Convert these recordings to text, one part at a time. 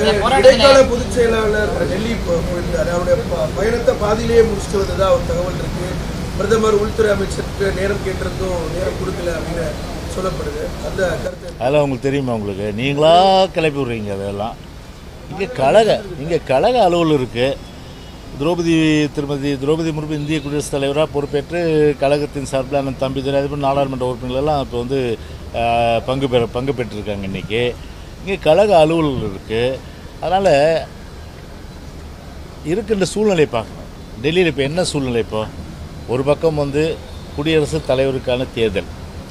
அந்த இடைக்கால போராட்டத்தில் பொதுச் செயலாளர் டெல்லி போ- போயிருந்தாரு அவருடைய ப- பயணத்தை பாதியிலேயே முடிச்சுட்டு வந்ததா ஒரு தகவல் இருக்கு பிரதமர் உள்துறை அமைச்சருக்கு நேரம் கேட்டிருந்தும் நேரம் கொடுக்கல அப்படின்னு சொல்லப்படுது அந்த கருத்து அதெல்லாம் உங்களுக்கு தெரியுமா உங்களுக்கு நீங்களா கிளப்பி விட்றீங்க அதெல்லாம் இங்கே கழக இங்கே கழக அலுவல் இருக்குது திரௌபதி திருமதி திரௌபதி முர்மு இந்திய குடியரசுத் தலைவராக பொறுப்பேற்று கழகத்தின் சார்பில் அண்ணன் தம்பி துரை அதே மாதிரி நாடாளுமன்ற உறுப்பினர்கள்லாம் இப்போ வந்து ஆஹ், பங்கு பெற பங்கு பெற்றிருக்காங்க இன்றைக்கி இங்கே கழக அலுவல் இருக்குது அதனால் இருக்கின்ற சூழ்நிலை பார்க்கணும் டெல்லியில் இப்போ என்ன சூழ்நிலை இப்போ ஒரு பக்கம் வந்து குடியரசுத் தலைவருக்கான தேர்தல்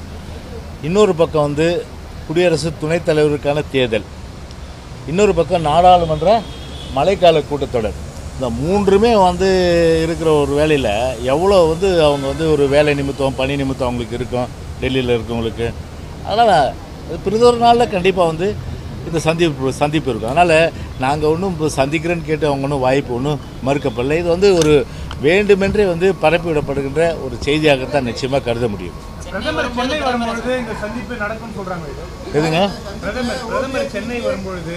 இன்னொரு பக்கம் வந்து குடியரசு துணைத் தலைவருக்கான தேர்தல் இன்னொரு பக்கம் நாடாளுமன்ற மழைக்கால கூட்டத்தொடர் இந்த மூன்றுமே வந்து இருக்கிற ஒரு வேலையில் எவ்வளோ வந்து அவங்க வந்து ஒரு வேலை நிமித்தம் பணி நிமித்தம் அவங்களுக்கு இருக்கும் டெல்லியில் இருக்கவங்களுக்கு அதனால் அது பிறிதொரு நாளில் கண்டிப்பாக வந்து இந்த சந்திப்பு சந்திப்பு இருக்கும் அதனால் நாங்கள் ஒன்றும் இப்போ சந்திக்கிறேன்னு கேட்டு அவங்க ஒன்றும் வாய்ப்பு ஒன்றும் மறுக்கப்படலை இது வந்து ஒரு வேண்டுமென்றே வந்து பரப்பிவிடப்படுகின்ற ஒரு செய்தியாகத்தான் நிச்சயமாக கருத முடியும் பிரதமர் சென்னை வரும்பொழுது இந்த சந்திப்பு நடக்கும்னு சொல்றாங்க இது. எதுங்க பிரதமர் பிரதமர் சென்னை வரும்பொழுது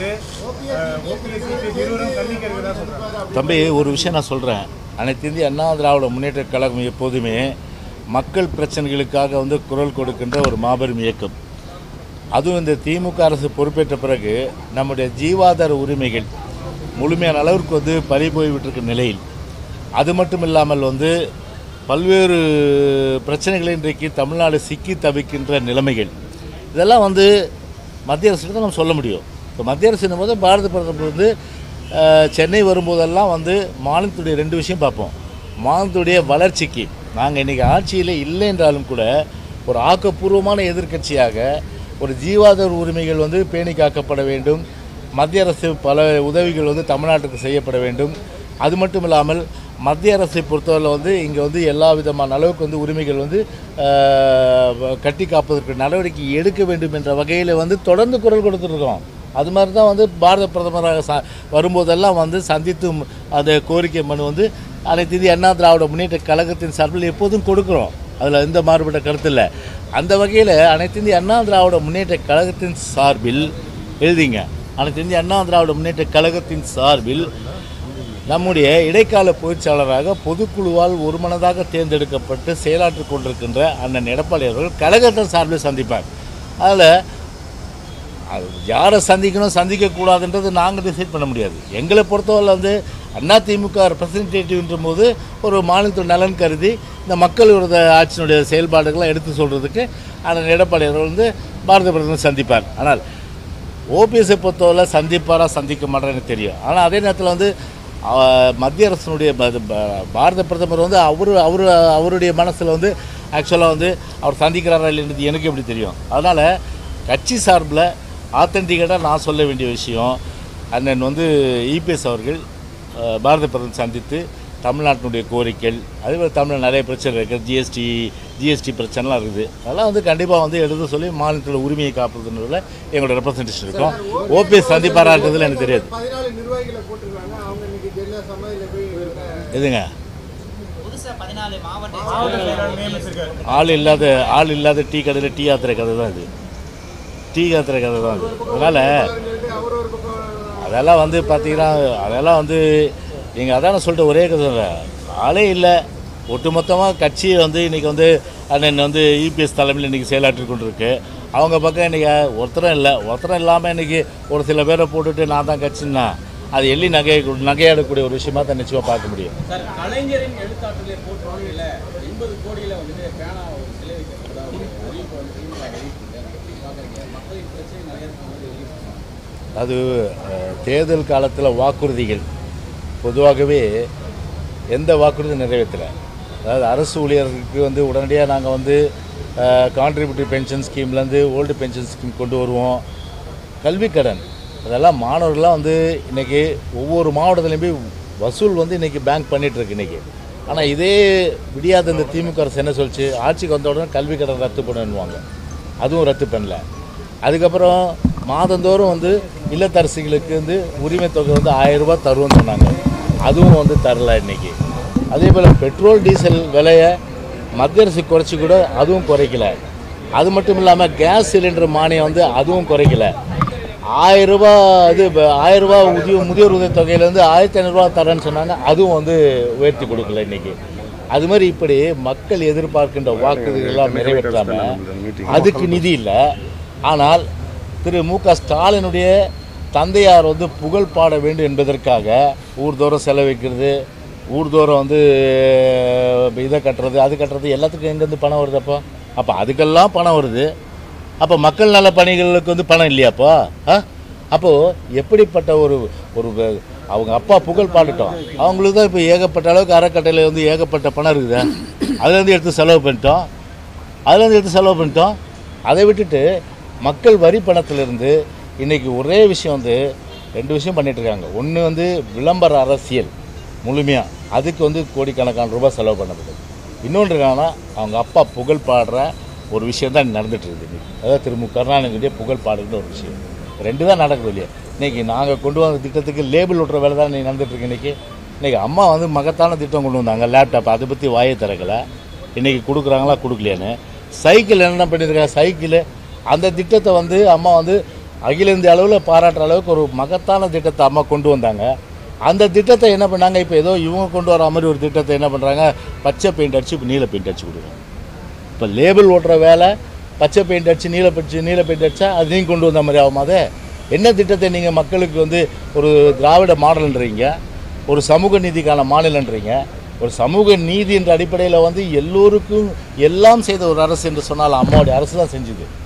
ஓபிஎஸ் இருவரும் சந்திக்க இருக்கிறதா சொல்றாங்க தம்பி ஒரு விஷயம் நான் சொல்கிறேன் அனைத்து இந்திய அண்ணா திராவிட முன்னேற்ற கழகம் எப்போதுமே மக்கள் பிரச்சனைகளுக்காக வந்து குரல் கொடுக்கின்ற ஒரு மாபெரும் இயக்கம் அதுவும் இந்த திமுக அரசு பொறுப்பேற்ற பிறகு நம்முடைய ஜீவாதார உரிமைகள் முழுமையான அளவிற்கு வந்து பறி போய்விட்டிருக்க நிலையில் அது மட்டும் இல்லாமல் வந்து பல்வேறு பிரச்சனைகளை இன்றைக்கு தமிழ்நாடு சிக்கி தவிக்கின்ற நிலைமைகள் இதெல்லாம் வந்து மத்திய அரசுக்கு தான் நம்ம சொல்ல முடியும் இப்போ மத்திய அரசு போது பாரத பிரதமர் வந்து அஹ், சென்னை வரும்போதெல்லாம் வந்து மாநிலத்துடைய ரெண்டு விஷயம் பார்ப்போம் மாநிலத்துடைய வளர்ச்சிக்கு நாங்கள் இன்றைக்கி ஆட்சியில் இல்லை என்றாலும் கூட ஒரு ஆக்கப்பூர்வமான எதிர்க்கட்சியாக ஒரு ஜீவாதார உரிமைகள் வந்து பேணி காக்கப்பட வேண்டும் மத்திய அரசு பல உதவிகள் வந்து தமிழ்நாட்டுக்கு செய்யப்பட வேண்டும் அது மட்டும் இல்லாமல் மத்திய அரசை பொறுத்தவரை வந்து இங்கே வந்து எல்லா விதமான அளவுக்கு வந்து உரிமைகள் வந்து ஆஹ், கட்டி காப்பதற்கு நடவடிக்கை எடுக்க வேண்டும் என்ற வகையில் வந்து தொடர்ந்து குரல் கொடுத்துருக்கோம் அது மாதிரி தான் வந்து பாரத பிரதமராக ச வரும்போதெல்லாம் வந்து சந்தித்து ம்- அந்த கோரிக்கை மனு வந்து அனைத்து இந்திய அண்ணா திராவிட முன்னேற்ற கழகத்தின் சார்பில் எப்போதும் கொடுக்குறோம் அதில் எந்த மாறுபட்ட கருத்து இல்லை அந்த வகையில் அனைத்து இந்திய அண்ணா திராவிட முன்னேற்ற கழகத்தின் சார்பில் எழுதிங்க அனைத்து இந்திய அண்ணா திராவிட முன்னேற்ற கழகத்தின் சார்பில் நம்முடைய இடைக்கால பொதுச்செயலாளராக பொதுக்குழுவால் ஒருமனதாக தேர்ந்தெடுக்கப்பட்டு செயலாற்றிக் கொண்டிருக்கின்ற அண்ணன் எடப்பாடி அவர்கள் கழகத்தின் சார்பில் சந்திப்பார் அதில் அது யாரை சந்திக்கணும் சந்திக்கக்கூடாதுன்றது நாங்கள் டிசைட் பண்ண முடியாது எங்களை பொறுத்தவரை வந்து அண்ணா திமுக ரெப்ரசன்டேட்டிவ்ன்ற போது ஒரு மாநிலத்தோட நலன் கருதி இந்த மக்கள் விரோத ஆட்சியினுடைய செயல்பாடுகளை எடுத்து சொல்கிறதுக்கு அண்ணன் எடப்பாடி அவர்கள் வந்து பாரத பிரதமர் சந்திப்பார் ஆனால் ஓபிஎஸ்ஸை பொறுத்தவரை சந்திப்பாரா சந்திக்க மாட்டாரா எனக்கு தெரியும் ஆனால் அதே நேரத்தில் வந்து அஹ், மத்திய அரசினுடைய ப- ப- பாரத பிரதமர் வந்து அவர் அவர் அவருடைய மனசில் வந்து ஆக்சுவலாக வந்து அவர் சந்திக்கிறாரா இல்லைன்றது எனக்கு எப்படி தெரியும் அதனால் கட்சி சார்பில் ஆத்தென்டிகேட்டாக நான் சொல்ல வேண்டிய விஷயம் அண்ணன் வந்து இபிஎஸ் அவர்கள் அஹ், பாரத பிரதமர் சந்தித்து தமிழ்நாட்டினுடைய கோரிக்கைகள் அதே மாதிரி தமிழில் நிறைய பிரச்சனை இருக்குது ஜிஎஸ்டி ஜிஎஸ்டி பிரச்சனைலாம் இருக்குது அதெல்லாம் வந்து கண்டிப்பாக வந்து எடுத்து சொல்லி மாநிலத்தோட உரிமையை காப்பதுன்றதுல எங்களோட ரெப்ரசன்டேஷன் இருக்கும் ஓபிஎஸ் சந்திப்பாரான்றதுல எனக்கு தெரியாது பதினாலு நிர்வாகிகளை போட்டிருக்காங்க அவங்க இன்னைக்கு ஜெல்லா சமாதியில் போய் எதுங்க புதுசா பதினாலு மாவட்ட மாவட்ட செயலாளர் நியமிச்சிருக்காரு ஆள் இல்லாத ஆள் இல்லாத டீ கடையில் டீ யாத்திரை கதை தான் இது டீ யாத்திரை கதை தான் இது அதனால் அவர் ஒரு பக்கம் அதெல்லாம் வந்து பார்த்தீங்கன்னா அதெல்லாம் வந்து நீங்கள் அதான சொல்லிட்டு ஒரே கதை இல்லை. ஆளே இல்லை ஒட்டுமொத்தமாக கட்சி வந்து இன்றைக்கி வந்து அண்ணன் வந்து இபிஎஸ் தலைமையில் இன்றைக்கி செயலாற்றி கொண்டிருக்கு அவங்க பக்கம் இன்றைக்கி ஒருத்தரும் இல்லை ஒருத்தரும் இல்லாமல் இன்றைக்கி ஒரு சில பேரை போட்டுட்டு நான் தான் கட்சின்னா அது எள்ளி நகை நகையாடக்கூடிய ஒரு விஷயமா தான் நிச்சயமாக பார்க்க முடியும் சார் கலைஞரின் எழுத்தாற்றலை போற்றுவதில் எண்பது கோடியில் வந்துட்டு பேனா ஒரு சிலை வைக்கிறதா ஒரு அறிவிப்பு வந்து திமுக அறிவிப்பு எப்படி பார்க்குறீங்க மக்களின் பிரச்சனை நிறைய இருக்கும்போது அறிவிப்பு அது அஹ், தேர்தல் காலத்தில் வாக்குறுதிகள் பொதுவாகவே எந்த வாக்குறுதியும் நிறைவேற்றலை அதாவது அரசு ஊழியர்களுக்கு வந்து உடனடியாக நாங்கள் வந்து கான்ட்ரிபியூட்டிவ் பென்ஷன் ஸ்கீம்லேருந்து ஓல்டு பென்ஷன் ஸ்கீம் கொண்டு வருவோம் கல்விக் கடன் அதெல்லாம் மாணவர்கள்லாம் வந்து இன்றைக்கி ஒவ்வொரு மாவட்டத்துலையும் போய் வசூல் வந்து இன்றைக்கி பேங்க் பண்ணிகிட்ருக்கு இன்றைக்கி ஆனால் இதே விடியாத இந்த திமுக அரசு என்ன சொல்லிச்சு ஆட்சிக்கு வந்த உடனே கல்வி கடன் ரத்து பண்ணுவாங்க அதுவும் ரத்து பண்ணல அதுக்கப்புறம் மாதந்தோறும் வந்து இல்லத்தரசிகளுக்கு வந்து உரிமை தொகை வந்து ஆயிரம் ரூபாய் தருவோம்னு சொன்னாங்க அதுவும் வந்து தரல இன்னைக்கு அதே போல் பெட்ரோல் டீசல் விலையை மத்திய அரசு குறைச்சி கூட அதுவும் குறைக்கல அது மட்டும் இல்லாமல் கேஸ் சிலிண்டர் மானியம் வந்து அதுவும் குறைக்கல ஆயிரம் ரூபாய் இது இப்ப ஆயிரம் ரூபாய் உதவி முதியோர் உதவி தொகையிலேருந்து ஆயிரத்தி ஐநூறுரூவா தரேன்னு சொன்னாங்க அதுவும் வந்து உயர்த்தி கொடுக்கல இன்னைக்கு அது மாதிரி இப்படி மக்கள் எதிர்பார்க்கின்ற வாக்குறுதிகள்லாம் நிறைவேற்றாம அதுக்கு நிதி இல்லை ஆனால் திரு மு க ஸ்டாலினுடைய தந்தையார் வந்து புகழ் பாட வேண்டும் என்பதற்காக ஊர்தோறும் செலவிக்கிறது ஊர்தோறும் வந்து இதை கட்டுறது அது கட்டுறது எல்லாத்துக்கும் எங்கேருந்து பணம் வருது அப்போ அப்போ அதுக்கெல்லாம் பணம் வருது அப்போ மக்கள் நல பணிகளுக்கு வந்து பணம் இல்லையாப்பா ஆ அப்போது எப்படிப்பட்ட ஒரு ஒரு வ- அவங்க அப்பா புகழ் பாடட்டும் அவங்களுக்கு தான் இப்போ ஏகப்பட்ட அளவுக்கு அறக்கட்டையில் வந்து ஏகப்பட்ட பணம் இருக்குது அதுலேருந்து எடுத்து செலவு பண்ணிட்டோம் அதுலேருந்து எடுத்து செலவு பண்ணிட்டோம் அதை விட்டுட்டு மக்கள் வரி பணத்திலிருந்து இன்றைக்கி ஒரே விஷயம் வந்து ரெண்டு விஷயம் பண்ணிட்டு இருக்காங்க ஒன்று வந்து விளம்பர அரசியல் முழுமையாக அதுக்கு வந்து கோடிக்கணக்கான ரூபாய் செலவு பண்ணப்படுது இன்னொன்று என்னன்னா அவங்க அப்பா புகழ் பாடுற ஒரு விஷயம் தான் நடந்துட்டு இருக்குது இன்னைக்கு. அதாவது திரு மு கருணாநிதியுடைய புகழ் பாடுகிற ஒரு விஷயம் ரெண்டு தான் நடக்குது இல்லையா இன்றைக்கி நாங்கள் கொண்டு வந்த திட்டத்துக்கு லேபிள் விட்ற வேலை தான் இன்னைக்கு நடந்துட்டு இருக்கு இன்றைக்கி இன்றைக்கி அம்மா வந்து மகத்தான திட்டம் கொண்டு வந்தாங்க லேப்டாப் அதை பற்றி வாயை திறக்கலை இன்றைக்கி கொடுக்குறாங்களா கொடுக்கலையான்னு சைக்கிள் என்ன பண்ணியிருக்காங்க சைக்கிள் அந்த திட்டத்தை வந்து அம்மா வந்து அகில இந்திய அளவில் பாராட்டுற அளவுக்கு ஒரு மகத்தான திட்டத்தை அம்மா கொண்டு வந்தாங்க அந்த திட்டத்தை என்ன பண்ணாங்க இப்போ ஏதோ இவங்க கொண்டு வர மாதிரி ஒரு திட்டத்தை என்ன பண்ணுறாங்க பச்சை பெயிண்ட் அடிச்சு இப்போ நீல பெயிண்ட் அடிச்சு கொடுக்குறாங்க இப்போ லேபிள் ஓட்டுற வேலை பச்சை பெயிண்ட் அடிச்சு நீல பச்சு நீல பெயிண்ட் அடிச்சா அது நீங்கள் கொண்டு வந்த மாதிரி ஆகுமா அது என்ன திட்டத்தை நீங்கள் மக்களுக்கு வந்து ஒரு திராவிட மாடல்ன்றீங்க ஒரு சமூக நீதிக்கான மாநிலன்றீங்க ஒரு சமூக நீதி என்ற அடிப்படையில் வந்து எல்லோருக்கும் எல்லாம் செய்த ஒரு அரசு என்று சொன்னால் அம்மாவுடைய அரசு தான் செஞ்சுது